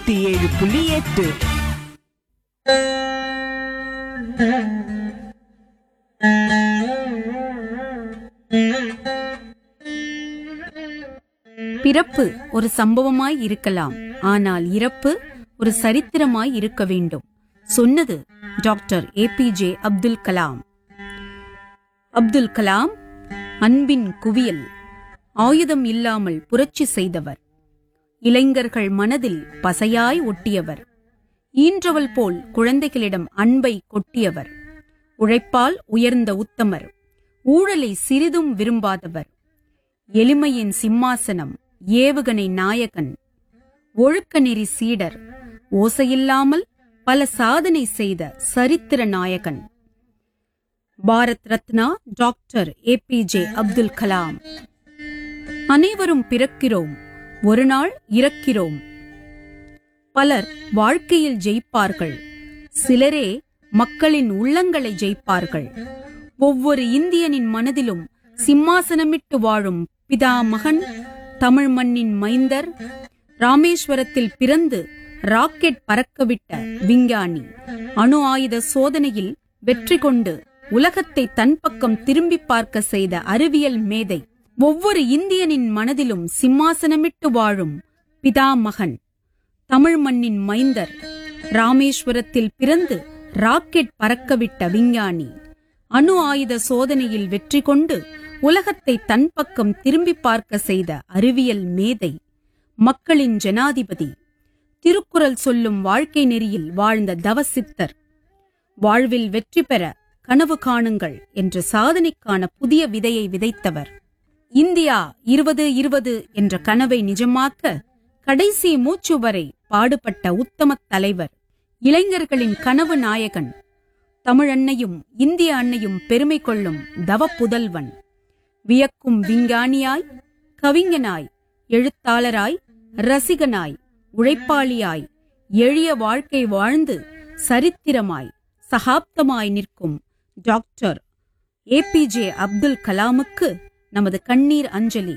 நூத்தி ஏழு புள்ளி எட்டு பிறப்பு ஒரு சம்பவமாய் இருக்கலாம் ஆனால் இறப்பு ஒரு சரித்திரமாய் இருக்க வேண்டும் சொன்னது டாக்டர் ஏபிஜே அப்துல் கலாம் அப்துல் கலாம் அன்பின் குவியல் ஆயுதம் இல்லாமல் புரட்சி செய்தவர் இளைஞர்கள் மனதில் பசையாய் ஒட்டியவர் ஈன்றவள் போல் குழந்தைகளிடம் அன்பை கொட்டியவர் உழைப்பால் உயர்ந்த உத்தமர் ஊழலை சிறிதும் விரும்பாதவர் எளிமையின் சிம்மாசனம் ஏவுகணை நாயகன் ஒழுக்க நெறி சீடர் ஓசையில்லாமல் பல சாதனை செய்த சரித்திர நாயகன் பாரத் ரத்னா டாக்டர் ஏபிஜே அப்துல் கலாம் அனைவரும் பிறக்கிறோம் ஒரு நாள் இறக்கிறோம் பலர் வாழ்க்கையில் ஜெயிப்பார்கள் சிலரே மக்களின் உள்ளங்களை ஜெயிப்பார்கள் ஒவ்வொரு இந்தியனின் மனதிலும் சிம்மாசனமிட்டு வாழும் பிதா மகன் தமிழ் மண்ணின் மைந்தர் ராமேஸ்வரத்தில் பிறந்து ராக்கெட் பறக்கவிட்ட விஞ்ஞானி அணு ஆயுத சோதனையில் வெற்றி கொண்டு உலகத்தை தன் பக்கம் திரும்பி பார்க்க செய்த அறிவியல் மேதை ஒவ்வொரு இந்தியனின் மனதிலும் சிம்மாசனமிட்டு வாழும் பிதா மகன் தமிழ் மண்ணின் மைந்தர் ராமேஸ்வரத்தில் பிறந்து ராக்கெட் பறக்கவிட்ட விஞ்ஞானி அணு ஆயுத சோதனையில் வெற்றி கொண்டு உலகத்தை தன் பக்கம் திரும்பி பார்க்க செய்த அறிவியல் மேதை மக்களின் ஜனாதிபதி திருக்குறள் சொல்லும் வாழ்க்கை நெறியில் வாழ்ந்த தவசித்தர் வாழ்வில் வெற்றி பெற கனவு காணுங்கள் என்ற சாதனைக்கான புதிய விதையை விதைத்தவர் இந்தியா இருபது இருபது என்ற கனவை நிஜமாக்க கடைசி மூச்சு வரை பாடுபட்ட உத்தமத் தலைவர் இளைஞர்களின் கனவு நாயகன் தமிழன்னையும் இந்திய அன்னையும் பெருமை கொள்ளும் தவ புதல்வன் வியக்கும் விஞ்ஞானியாய் கவிஞனாய் எழுத்தாளராய் ரசிகனாய் உழைப்பாளியாய் எளிய வாழ்க்கை வாழ்ந்து சரித்திரமாய் சகாப்தமாய் நிற்கும் டாக்டர் ஏபிஜே அப்துல் கலாமுக்கு நமது கண்ணீர் அஞ்சலி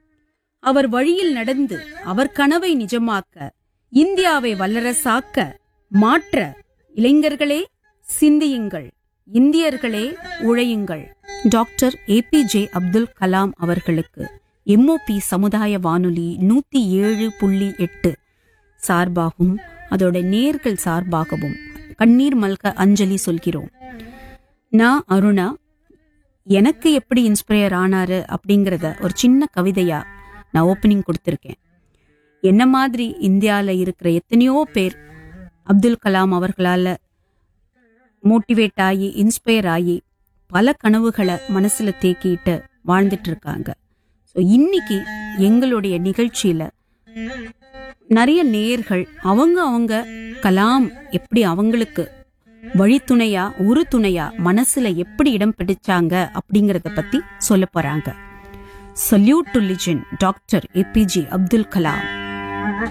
அவர் வழியில் நடந்து அவர் கனவை நிஜமாக்க இந்தியாவை வல்லரசாக்க மாற்ற இளைஞர்களே சிந்தியுங்கள் இந்தியர்களே உழையுங்கள் டாக்டர் ஏபிஜே அப்துல் கலாம் அவர்களுக்கு எம்ஓபி சமுதாய வானொலி நூத்தி ஏழு புள்ளி எட்டு சார்பாகவும் அதோட நேர்கள் சார்பாகவும் கண்ணீர் மல்க அஞ்சலி சொல்கிறோம் நான் அருணா எனக்கு எப்படி இன்ஸ்பயர் ஆனாரு அப்படிங்கிறத ஒரு சின்ன கவிதையா நான் ஓப்பனிங் கொடுத்துருக்கேன் என்ன மாதிரி இந்தியாவில் இருக்கிற எத்தனையோ பேர் அப்துல் கலாம் அவர்களால் மோட்டிவேட் ஆகி இன்ஸ்பயர் ஆகி பல கனவுகளை மனசில் தேக்கிட்டு வாழ்ந்துட்டு இருக்காங்க ஸோ இன்னைக்கு எங்களுடைய நிகழ்ச்சியில் நிறைய நேயர்கள் அவங்க அவங்க கலாம் எப்படி அவங்களுக்கு வழித்துணையா ஒரு துணையா மனசுல எப்படி இடம் பிடிச்சாங்க அப்படிங்கறத பத்தி சொல்ல போறாங்க salute to legend doctor APJ Abdul Kalam